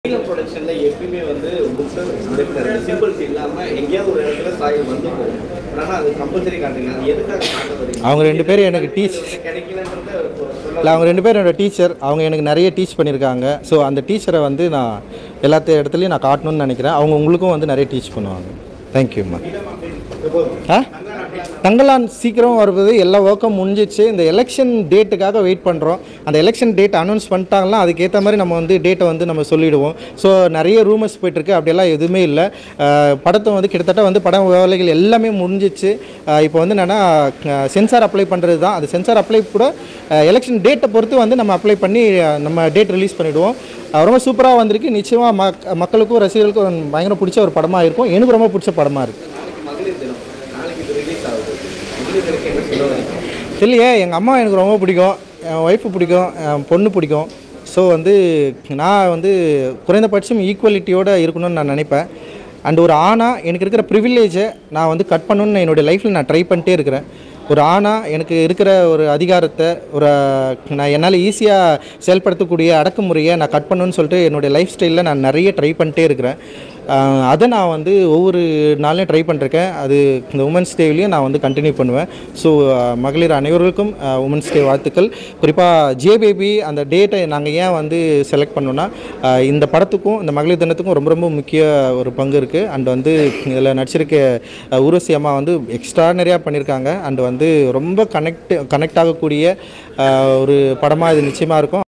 film ப்ரொடக்ஷன்ல எப்பயுமே வந்து book symbols இல்லாம எங்கேயாவது ஒரு இடத்துல சாயல் வந்து போகும் ஆனா அது கம்பல்சரி காட்டுங்க அது எதுக்காக காட்ட வரீங்க அவங்க ரெண்டு பேரும் எனக்கு டீச் கிடைக்கலன்றத சொல்ல இல்லை அவங்க ரெண்டு பேரும் என்னோட டீச்சர் அவங்க எனக்கு நிறைய டீச் பண்ணியிருக்காங்க ஸோ அந்த டீச்சரை வந்து நான் எல்லாத்த இடத்துலையும் நான் காட்டணும்னு நினைக்கிறேன் அவங்க உங்களுக்கும் வந்து நிறைய டீச் பண்ணுவாங்க தேங்க்யூம்மா ஆ தங்கலான் சீக்கிரம் வருவது எல்லா ஒர்க்கும் முடிஞ்சிச்சு இந்த எலெக்ஷன் டேட்டுக்காக வெயிட் பண்ணுறோம் அந்த எலெக்ஷன் டேட் அனௌன்ஸ் பண்ணிட்டாங்கன்னா அதுக்கேற்ற மாதிரி நம்ம வந்து டேட்டை வந்து நம்ம சொல்லிடுவோம் ஸோ நிறைய ரூமர்ஸ் போயிட்டுருக்கு அப்படியெல்லாம் எதுவுமே இல்லை அஹ், படத்தை வந்து கிட்டத்தட்ட வந்து படம் வேலைகள் எல்லாமே முடிஞ்சிச்சு அஹ், இப்போ வந்து என்னென்னா சென்சார் அப்ளை பண்ணுறது தான் அது சென்சார் அப்ளை கூட எலெக்ஷன் டேட்டை பொறுத்து வந்து நம்ம அப்ளை பண்ணி அஹ், நம்ம டேட் ரிலீஸ் பண்ணிவிடுவோம் அஹ், ரொம்ப சூப்பராக வந்திருக்கு நிச்சயமாக மக் மக்களுக்கும் ரசிகர்களுக்கும் பயங்கர பிடிச்ச ஒரு படமாக இருக்கும் எனக்கு ரொம்ப பிடிச்ச படமாக இருக்குது நாளைக்கு மகளிர் தினம் நாளைக்கு இது ரிலீஸ் ஆகுது மகளிர் தினக்கு என்ன சொல்ல வரீங்க இல்லையே எங்கள் அம்மா எனக்கு ரொம்ப பிடிக்கும் என் ஒய்ஃபு பிடிக்கும் என் பொண்ணு பிடிக்கும் ஸோ வந்து நான் வந்து குறைந்தபட்சம் ஈக்குவலிட்டியோடு இருக்கணும்னு நான் நினைப்பேன் அண்ட் ஒரு ஆணாக எனக்கு இருக்கிற ப்ரிவிலேஜை நான் வந்து கட் பண்ணணும்னு என்னுடைய லைஃப்பில் நான் ட்ரை பண்ணிட்டே இருக்கிறேன் ஒரு ஆணாக எனக்கு இருக்கிற ஒரு அதிகாரத்தை ஒரு நான் என்னால் ஈஸியாக செயல்படுத்தக்கூடிய அடக்குமுறையை நான் கட் பண்ணணும்னு சொல்லிட்டு என்னுடைய லைஃப் ஸ்டைலில் நான் நிறைய ட்ரை பண்ணிட்டே இருக்கிறேன் ஆஹ் அதை நான் வந்து ஒவ்வொரு நாளையும் ட்ரை பண்ணிருக்கேன் அது இந்த உமன்ஸ் டேவிலையும் நான் வந்து கண்டினியூ பண்ணுவேன் ஸோ மகளிர் அனைவருக்கும் உமன்ஸ் டே வாழ்த்துக்கள் குறிப்பாக ஜே பேபி அந்த டேட்டை நாங்கள் ஏன் வந்து செலக்ட் பண்ணோன்னா ஆஹ் இந்த படத்துக்கும் இந்த மகளிர் தினத்துக்கும் ரொம்ப ரொம்ப முக்கிய ஒரு பங்கு இருக்குது அண்ட் வந்து இதில் நடிச்சிருக்க ஆஹ் ஊர்வசி அம்மா வந்து எக்ஸ்ட்ரானரியாக பண்ணியிருக்காங்க அண்ட் வந்து ரொம்ப கனெக்ட் கனெக்ட் ஆகக்கூடிய ஆஹ் ஒரு படமாக இது நிச்சயமாக இருக்கும்